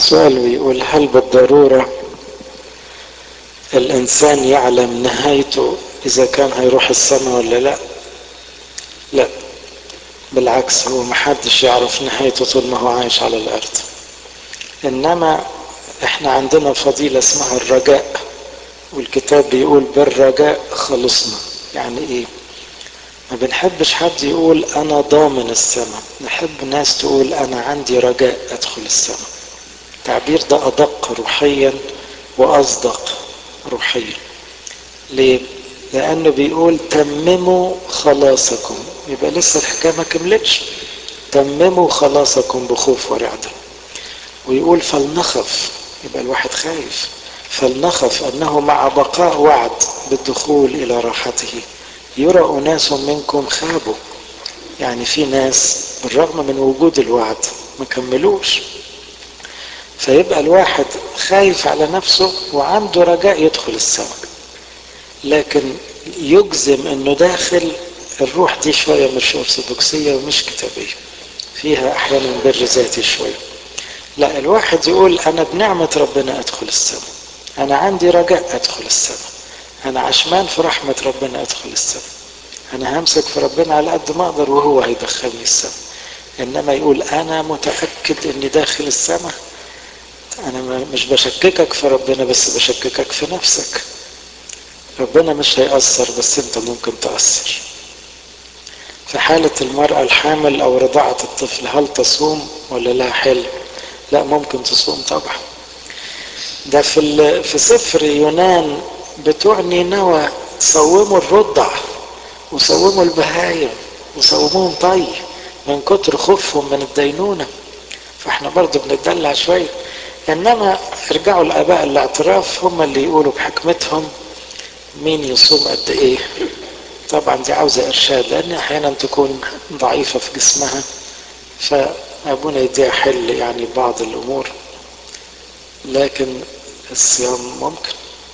سؤال بيقول هل بالضرورة الإنسان يعلم نهايته إذا كان هيروح السماء ولا لا لا بالعكس هو محدش يعرف نهايته طول ما هو عايش على الأرض إنما إحنا عندنا فضيلة اسمها الرجاء والكتاب بيقول بالرجاء خلصنا يعني إيه ما بنحبش حد يقول أنا ضامن السماء نحب ناس تقول أنا عندي رجاء أدخل السماء التعبير ده أدق روحيا وأصدق روحيا ليه؟ لأنه بيقول تمموا خلاصكم يبقى لسه الحكاية ما كملتش تمموا خلاصكم بخوف ورعدة ويقول فلنخف يبقى الواحد خايف فلنخف أنه مع بقاء وعد بالدخول إلى راحته يرى أناس منكم خابوا يعني في ناس بالرغم من وجود الوعد ما كملوش فيبقى الواحد خايف على نفسه وعنده رجاء يدخل السماء لكن يجزم انه داخل الروح دي شويه مش ارثوذكسيه ومش كتابيه فيها احيانا بر ذاتي شويه لا الواحد يقول انا بنعمه ربنا ادخل السماء انا عندي رجاء ادخل السماء انا عشمان في رحمه ربنا ادخل السماء انا همسك في ربنا على قد ما اقدر وهو هيدخلني السماء انما يقول انا متاكد اني داخل السماء انا مش بشككك في ربنا بس بشككك في نفسك ربنا مش هيأثر بس انت ممكن تأثر في حالة المرأة الحامل او رضاعة الطفل هل تصوم ولا لا حل لا ممكن تصوم طبعا ده في في سفر يونان بتوع نينوى صوموا الرضع وصوموا البهايم وصوموهم طي من كتر خوفهم من الدينونة فاحنا برضو بنتدلع شوية انما ارجعوا الاباء الاعتراف هم اللي يقولوا بحكمتهم مين يصوم قد ايه طبعا دي عاوزة ارشاد لان احيانا تكون ضعيفة في جسمها فابونا يديها حل يعني بعض الامور لكن الصيام ممكن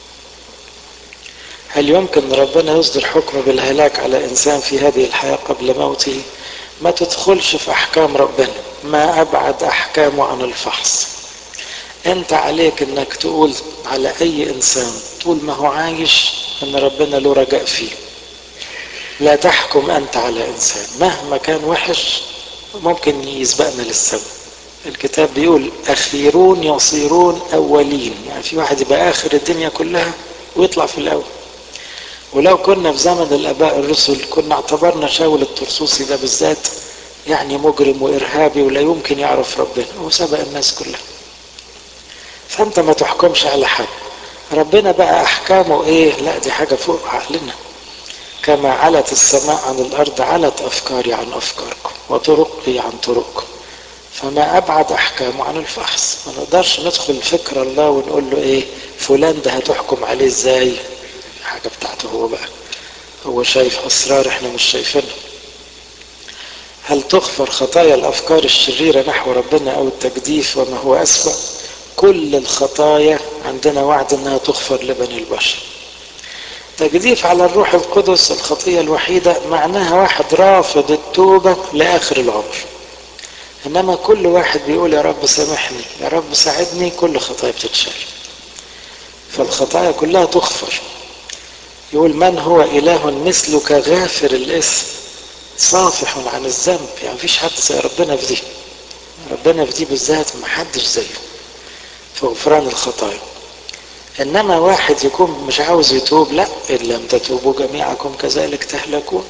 هل يمكن ربنا يصدر حكم بالهلاك على انسان في هذه الحياة قبل موته ما تدخلش في احكام ربنا ما ابعد احكامه عن الفحص انت عليك انك تقول على اي انسان طول ما هو عايش ان ربنا له رجاء فيه لا تحكم انت على انسان مهما كان وحش ممكن يسبقنا للسماء الكتاب بيقول اخيرون يصيرون اولين يعني في واحد يبقى اخر الدنيا كلها ويطلع في الاول ولو كنا في زمن الاباء الرسل كنا اعتبرنا شاول الطرسوسي ده بالذات يعني مجرم وارهابي ولا يمكن يعرف ربنا وسبق الناس كلها فانت ما تحكمش على حد ربنا بقى احكامه ايه لا دي حاجة فوق عقلنا كما علت السماء عن الارض علت افكاري عن افكاركم وطرقي عن طرقكم فما ابعد احكامه عن الفحص ما نقدرش ندخل فكر الله ونقول له ايه فلان ده هتحكم عليه ازاي حاجة بتاعته هو بقى هو شايف اسرار احنا مش شايفينها هل تغفر خطايا الافكار الشريرة نحو ربنا او التجديف وما هو اسوأ كل الخطايا عندنا وعد انها تغفر لبني البشر تجديف على الروح القدس الخطية الوحيدة معناها واحد رافض التوبة لآخر العمر إنما كل واحد بيقول يا رب سامحني يا رب ساعدني كل خطايا بتتشال فالخطايا كلها تغفر يقول من هو إله مثلك غافر الإثم صافح عن الذنب يعني مفيش حد زي ربنا في دي ربنا في دي بالذات محدش زيه في غفران الخطايا انما واحد يكون مش عاوز يتوب لا ان لم تتوبوا جميعكم كذلك تهلكون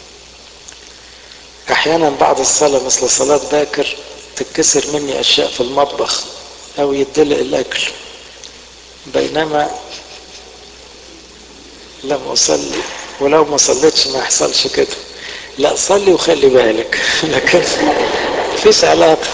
احيانا بعد الصلاة مثل صلاة باكر تتكسر مني اشياء في المطبخ او يدلق الاكل بينما لم اصلي ولو ما صليتش ما يحصلش كده لا صلي وخلي بالك لكن مفيش علاقه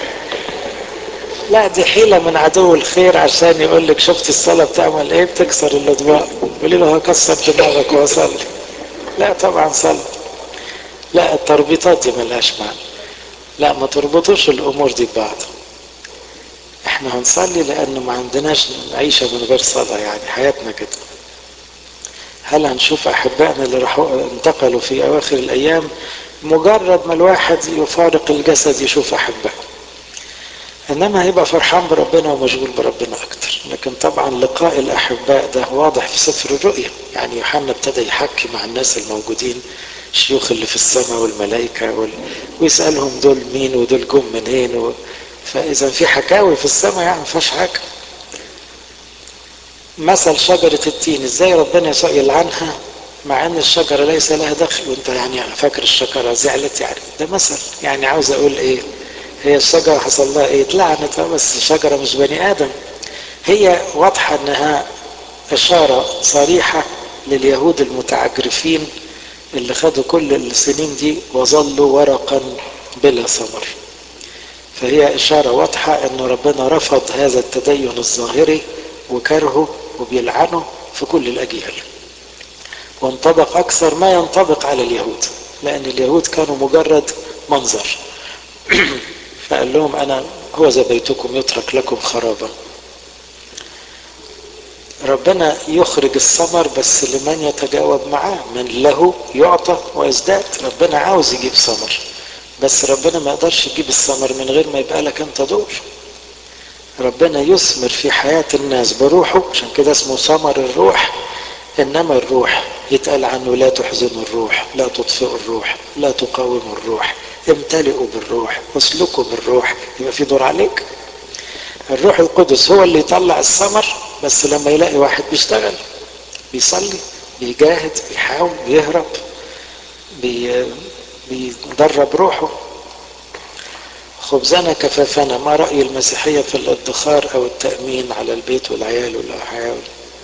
لا دي حيلة من عدو الخير عشان يقول لك شفت الصلاة بتعمل ايه بتكسر الاطباق قولي له هكسر دماغك واصلي لا طبعا صلي لا التربيطات دي ملهاش معنى لا ما تربطوش الامور دي ببعض احنا هنصلي لانه ما عندناش عيشة من غير صلاة يعني حياتنا كده هل هنشوف احبائنا اللي راحوا انتقلوا في اواخر الايام مجرد ما الواحد يفارق الجسد يشوف احبائه انما هيبقى فرحان بربنا ومشغول بربنا اكتر لكن طبعا لقاء الاحباء ده واضح في سفر الرؤيا يعني يوحنا ابتدى يحكي مع الناس الموجودين الشيوخ اللي في السماء والملائكه وال... ويسالهم دول مين ودول جم منين و... فاذا في حكاوي في السماء يعني ما فيهاش حاجه مثل شجرة التين ازاي ربنا يسوع يلعنها مع ان الشجرة ليس لها دخل وانت يعني فاكر الشجرة زعلت يعني ده مثل يعني عاوز اقول ايه هي الشجرة حصل لها ايه اتلعنت بس الشجرة مش بني ادم هي واضحة انها اشارة صريحة لليهود المتعجرفين اللي خدوا كل السنين دي وظلوا ورقا بلا ثمر فهي اشارة واضحة ان ربنا رفض هذا التدين الظاهري وكرهه وبيلعنه في كل الاجيال وانطبق اكثر ما ينطبق على اليهود لان اليهود كانوا مجرد منظر فقال لهم انا هو ذا بيتكم يترك لكم خرابا ربنا يخرج الثمر بس لمن يتجاوب معاه من له يعطى ويزداد ربنا عاوز يجيب ثمر بس ربنا ما يقدرش يجيب الثمر من غير ما يبقى لك انت دور ربنا يثمر في حياة الناس بروحه عشان كده اسمه ثمر الروح انما الروح يتقال عنه لا تحزنوا الروح لا تطفئوا الروح لا تقاوموا الروح امتلئوا بالروح اسلكوا بالروح يبقى في دور عليك الروح القدس هو اللي يطلع الثمر بس لما يلاقي واحد بيشتغل بيصلي بيجاهد بيحاول بيهرب بي بيدرب روحه خبزنا كفافنا ما رأي المسيحية في الادخار أو التأمين على البيت والعيال والحياة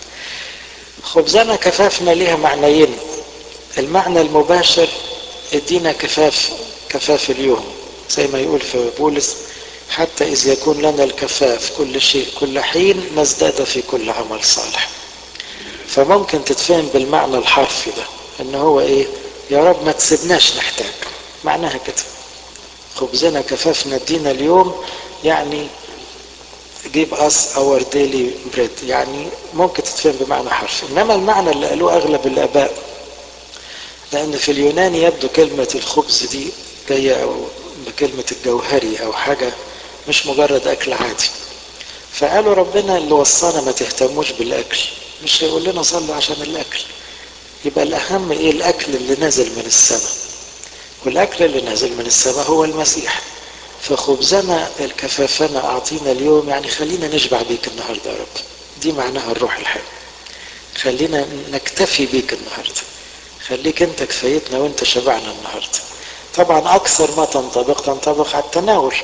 خبزنا كفافنا ليها معنيين المعنى المباشر ادينا كفاف كفاف اليوم زي ما يقول في بولس حتى إذ يكون لنا الكفاف كل شيء كل حين نزداد في كل عمل صالح فممكن تتفهم بالمعنى الحرفي ده ان هو ايه يا رب ما تسيبناش نحتاج معناها كده خبزنا كفافنا ادينا اليوم يعني جيب اس اور ديلي بريد يعني ممكن تتفهم بمعنى حرفي انما المعنى اللي قالوه اغلب الاباء لان في اليوناني يبدو كلمة الخبز دي جاية او بكلمة الجوهري او حاجة مش مجرد اكل عادي فقالوا ربنا اللي وصانا ما تهتموش بالاكل مش هيقول لنا صلوا عشان الاكل يبقى الاهم ايه الاكل اللي نازل من السماء والاكل اللي نازل من السماء هو المسيح فخبزنا الكفافنا اعطينا اليوم يعني خلينا نشبع بيك النهارده يا رب دي معناها الروح الحلو خلينا نكتفي بيك النهارده خليك انت كفايتنا وانت شبعنا النهارده طبعا اكثر ما تنطبق تنطبق على التناول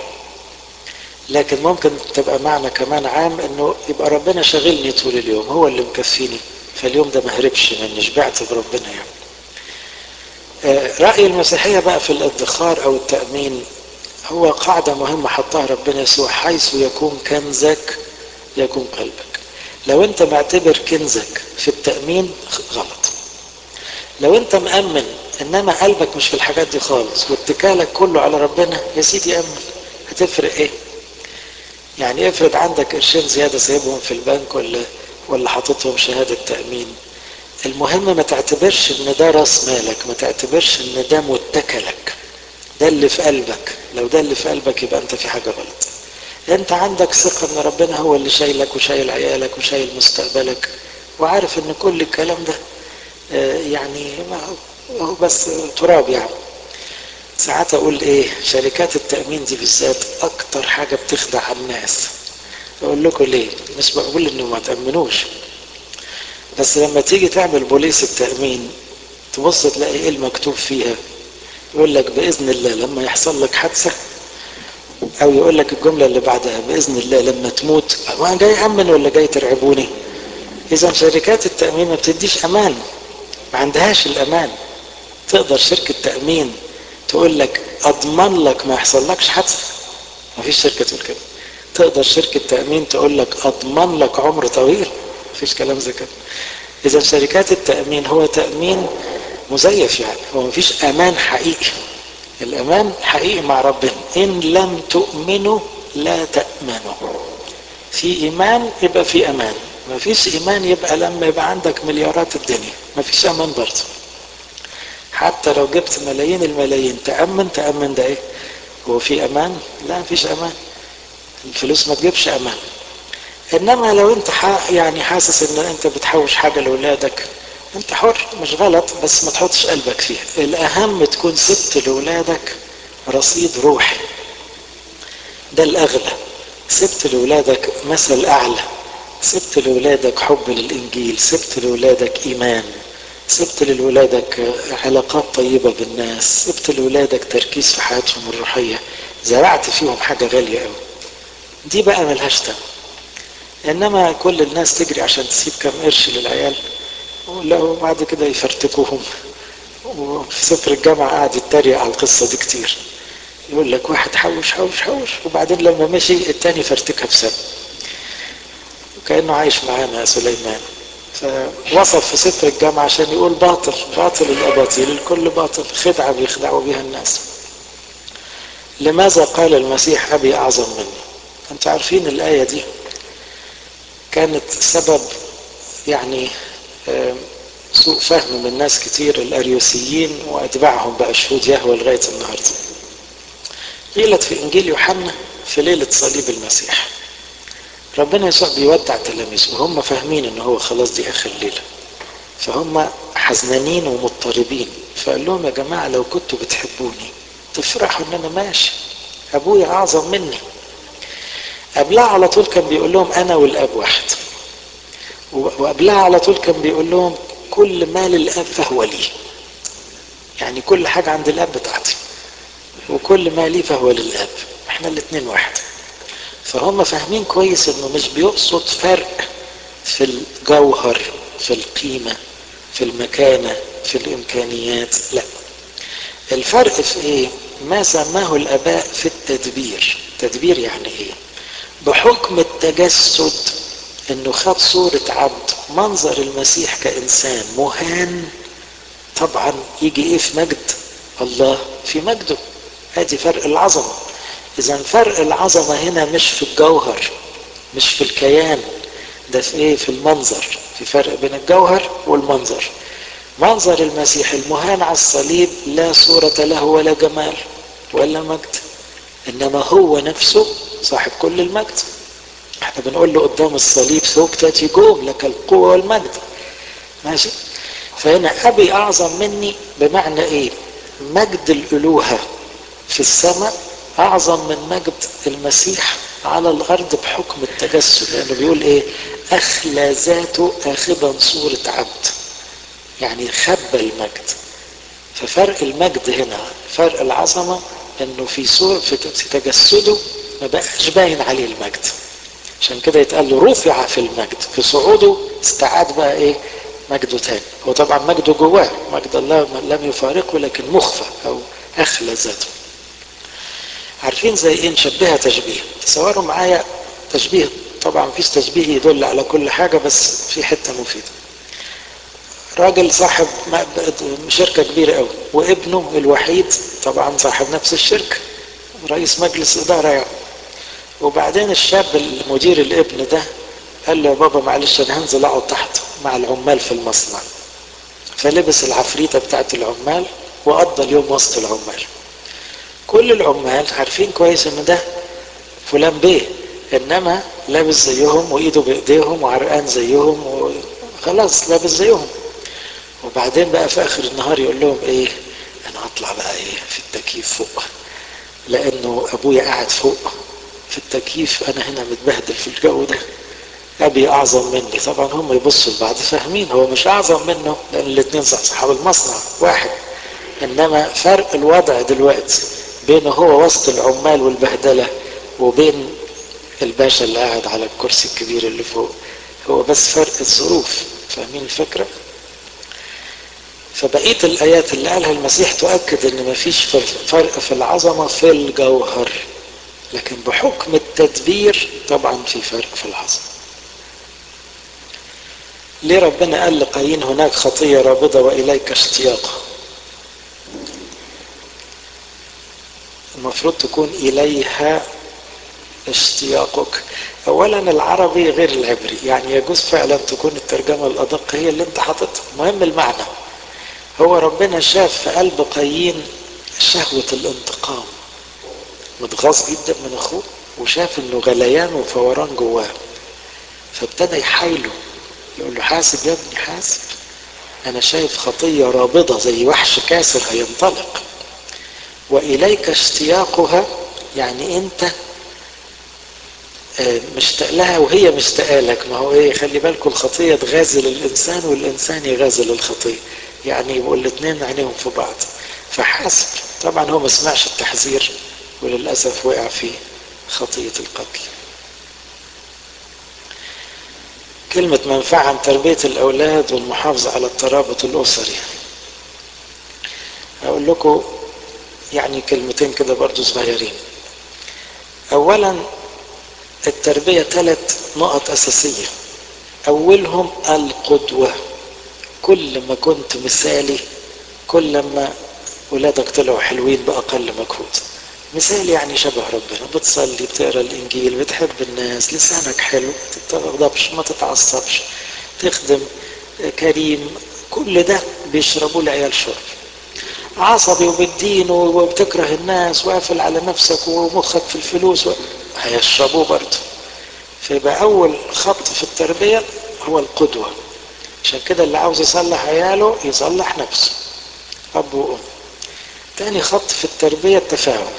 لكن ممكن تبقى معنى كمان عام انه يبقى ربنا شاغلني طول اليوم هو اللي مكفيني فاليوم ده ما هربش مني شبعت بربنا يعني رأي المسيحية بقى في الادخار او التأمين هو قاعدة مهمة حطها ربنا يسوع حيث يكون كنزك يكون قلبك لو انت معتبر كنزك في التأمين غلط لو انت مأمن انما قلبك مش في الحاجات دي خالص واتكالك كله على ربنا يا سيدي امن هتفرق ايه يعني افرض عندك قرشين زيادة سايبهم في البنك ولا ولا حاططهم شهادة تأمين المهم ما تعتبرش ان ده راس مالك ما تعتبرش ان ده متكلك ده اللي في قلبك لو ده اللي في قلبك يبقى انت في حاجة غلط انت عندك ثقة ان ربنا هو اللي شايلك وشايل عيالك وشايل مستقبلك وعارف ان كل الكلام ده يعني هو بس تراب يعني ساعات اقول ايه شركات التأمين دي بالذات اكتر حاجة بتخدع الناس اقول لكم ليه مش بقول انه ما تأمنوش بس لما تيجي تعمل بوليس التأمين تبص تلاقي ايه المكتوب فيها يقول لك بإذن الله لما يحصل لك حادثة أو يقول لك الجملة اللي بعدها بإذن الله لما تموت أنا جاي أمن ولا جاي ترعبوني إذا شركات التأمين ما بتديش أمان ما عندهاش الأمان تقدر شركة تأمين تقول لك أضمن لك ما يحصل لكش حادثة ما فيش شركة تقول كده تقدر شركة تأمين تقول لك أضمن لك عمر طويل ما فيش كلام زي كده إذا شركات التأمين هو تأمين مزيف يعني هو مفيش امان حقيقي الامان حقيقي مع ربنا ان لم تؤمنوا لا تأمنوا في ايمان يبقى في امان مفيش ايمان يبقى لما يبقى عندك مليارات الدنيا مفيش امان برضه حتى لو جبت ملايين الملايين تأمن تأمن ده ايه هو في امان لا مفيش امان الفلوس ما تجيبش امان انما لو انت يعني حاسس ان انت بتحوش حاجه لاولادك انت حر مش غلط بس ما تحطش قلبك فيها الاهم تكون سبت لاولادك رصيد روحي ده الاغلى سبت لاولادك مثل اعلى سبت لاولادك حب للانجيل سبت لاولادك ايمان سبت لولادك علاقات طيبة بالناس سبت لولادك تركيز في حياتهم الروحية زرعت فيهم حاجة غالية قوي دي بقى ملهاش تم انما كل الناس تجري عشان تسيب كام قرش للعيال ولو بعد كده يفرتكوهم وفي سفر الجامعة قاعد يتريق على القصة دي كتير يقول لك واحد حوش حوش حوش وبعدين لما مشي التاني فرتكها بسبب وكأنه عايش معانا سليمان فوصف في سفر الجامعة عشان يقول باطل باطل الأباطيل الكل باطل خدعة بيخدعوا بها الناس لماذا قال المسيح أبي أعظم مني أنتوا عارفين الآية دي كانت سبب يعني سوء فهم من ناس كتير الأريوسيين وأتباعهم بقى شهود يهوى لغاية النهاردة قيلت في إنجيل يوحنا في ليلة صليب المسيح ربنا يسوع بيودع تلاميذه وهم فاهمين ان هو خلاص دي اخر ليله فهم حزنانين ومضطربين فقال لهم يا جماعه لو كنتوا بتحبوني تفرحوا ان انا ماشي ابويا اعظم مني قبلها على طول كان بيقول لهم انا والاب واحد وقبلها على طول كان بيقول لهم كل ما للاب فهو لي يعني كل حاجه عند الاب بتاعتي وكل ما لي فهو للاب احنا الاثنين واحد فهم فاهمين كويس انه مش بيقصد فرق في الجوهر في القيمة في المكانة في الامكانيات لا الفرق في ايه ما سماه الاباء في التدبير تدبير يعني ايه بحكم التجسد انه خد صورة عبد منظر المسيح كانسان مهان طبعا يجي ايه في مجد الله في مجده ادي فرق العظمه اذا فرق العظمة هنا مش في الجوهر مش في الكيان ده في ايه في المنظر في فرق بين الجوهر والمنظر منظر المسيح المهان على الصليب لا صورة له ولا جمال ولا مجد انما هو نفسه صاحب كل المجد احنا بنقول له قدام الصليب ثوبتتي جوم لك القوة والمجد ماشي فهنا ابي اعظم مني بمعنى ايه مجد الالوهة في السماء اعظم من مجد المسيح على الارض بحكم التجسد لانه بيقول ايه اخلى ذاته اخذا صورة عبد يعني خبى المجد ففرق المجد هنا فرق العظمة انه في صور في تجسده ما بقاش باين عليه المجد عشان كده يتقال له رفع في المجد في صعوده استعاد بقى ايه مجده تاني هو طبعا مجده جواه مجد الله لم يفارقه لكن مخفى او اخلى ذاته عارفين زي ايه نشبهها تشبيه تصوروا معايا تشبيه طبعا مفيش تشبيه يدل على كل حاجة بس في حتة مفيدة راجل صاحب شركة كبيرة قوي وابنه الوحيد طبعا صاحب نفس الشركة رئيس مجلس إدارة يعني وبعدين الشاب المدير الابن ده قال له يا بابا معلش انا هنزل اقعد تحت مع العمال في المصنع فلبس العفريتة بتاعت العمال وقضى اليوم وسط العمال كل العمال عارفين كويس ان ده فلان بيه انما لابس زيهم وايده بايديهم وعرقان زيهم وخلاص لابس زيهم وبعدين بقى في اخر النهار يقول لهم ايه انا هطلع بقى ايه في التكييف فوق لانه ابويا قاعد فوق في التكييف انا هنا متبهدل في الجو ده ابي اعظم مني طبعا هم يبصوا لبعض فاهمين هو مش اعظم منه لان الاثنين صاحب المصنع واحد انما فرق الوضع دلوقتي بينه هو وسط العمال والبهدله وبين الباشا اللي قاعد على الكرسي الكبير اللي فوق هو بس فرق الظروف فاهمين الفكره فبقيه الايات اللي قالها المسيح تؤكد ان مفيش فرق في العظمه في الجوهر لكن بحكم التدبير طبعا في فرق في العظمه ليه ربنا قال لقايين هناك خطيه رابضه واليك اشتياقه المفروض تكون اليها اشتياقك اولا العربي غير العبري يعني يجوز فعلا تكون الترجمه الادق هي اللي انت حاططها مهم المعنى هو ربنا شاف في قلب قايين شهوه الانتقام متغاظ جدا من اخوه وشاف انه غليان وفوران جواه فابتدى يحايله يقول له حاسب يا ابني حاسب انا شايف خطية رابضة زي وحش كاسر هينطلق واليك اشتياقها يعني انت مشتاق لها وهي مشتاقه لك ما هو ايه خلي بالكم الخطيه تغازل الانسان والانسان يغازل الخطيه يعني يبقوا الاثنين عينيهم في بعض فحاسب طبعا هو ما سمعش التحذير وللاسف وقع في خطيه القتل كلمة منفعة عن تربية الأولاد والمحافظة على الترابط الأسري أقول لكم يعني كلمتين كده برضو صغيرين أولا التربية ثلاث نقط أساسية أولهم القدوة كل ما كنت مثالي كل ما ولادك طلعوا حلوين بأقل مجهود مثال يعني شبه ربنا بتصلي بتقرا الانجيل بتحب الناس لسانك حلو ما تتغضبش ما تتعصبش تخدم كريم كل ده بيشربوه العيال شرب عصبي وبالدين وبتكره الناس وقافل على نفسك ومخك في الفلوس و... هيشربوه برضه فيبقى اول خط في التربيه هو القدوه عشان كده اللي عاوز يصلح عياله يصلح نفسه اب وام تاني خط في التربيه التفاهم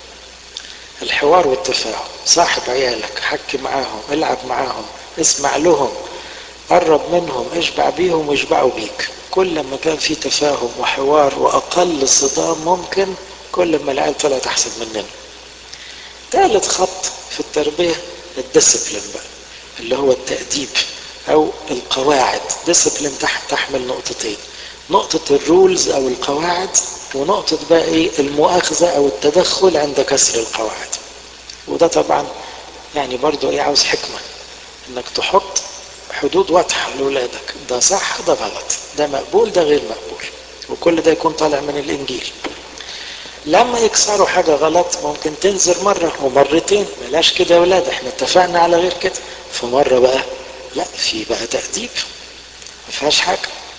الحوار والتفاهم صاحب عيالك حكي معاهم العب معاهم اسمع لهم قرب منهم اشبع بيهم ويشبعوا بيك كل ما كان في تفاهم وحوار واقل صدام ممكن كل ما العيال طلعت احسن مننا ثالث خط في التربيه الديسبلين بقى اللي هو التأديب او القواعد ديسبلين تحت تحمل نقطتين نقطة الرولز او القواعد ونقطة بقى ايه المؤاخذة او التدخل عند كسر القواعد وده طبعا يعني برضو ايه عاوز حكمة انك تحط حدود واضحة لأولادك ده صح ده غلط ده مقبول ده غير مقبول وكل ده يكون طالع من الانجيل لما يكسروا حاجة غلط ممكن تنزل مرة ومرتين بلاش كده يا ولاد احنا اتفقنا على غير كده في مرة بقى لا في بقى تأديب ما فيهاش حاجة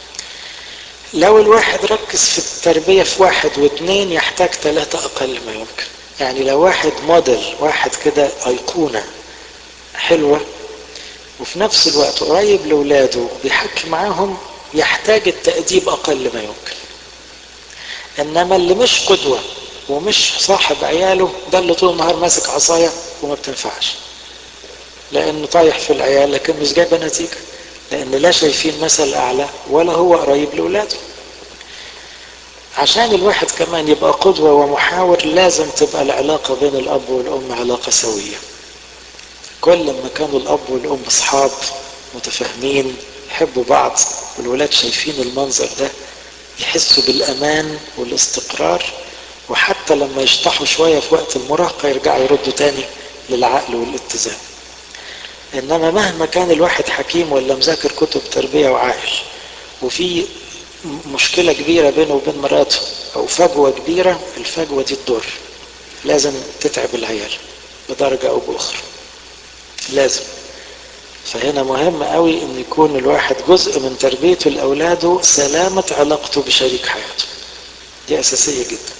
لو الواحد ركز في التربية في واحد واثنين يحتاج ثلاثة أقل ما يمكن يعني لو واحد موديل واحد كده أيقونة حلوة وفي نفس الوقت قريب لأولاده وبيحكي معاهم يحتاج التأديب أقل ما يمكن إنما اللي مش قدوة ومش صاحب عياله ده اللي طول النهار ماسك عصاية وما بتنفعش لأنه طايح في العيال لكن مش جايبة نتيجة لأن لا شايفين مثل أعلى ولا هو قريب لأولاده عشان الواحد كمان يبقى قدوة ومحاور لازم تبقى العلاقة بين الأب والأم علاقة سوية كل ما كانوا الأب والأم أصحاب متفاهمين يحبوا بعض والولاد شايفين المنظر ده يحسوا بالأمان والاستقرار وحتى لما يشطحوا شوية في وقت المراهقة يرجعوا يردوا تاني للعقل والاتزان انما مهما كان الواحد حكيم ولا مذاكر كتب تربيه وعاقل وفي مشكله كبيره بينه وبين مراته او فجوه كبيره الفجوه دي تضر لازم تتعب العيال بدرجه او باخرى لازم فهنا مهم قوي ان يكون الواحد جزء من تربيته لاولاده سلامه علاقته بشريك حياته دي اساسيه جدا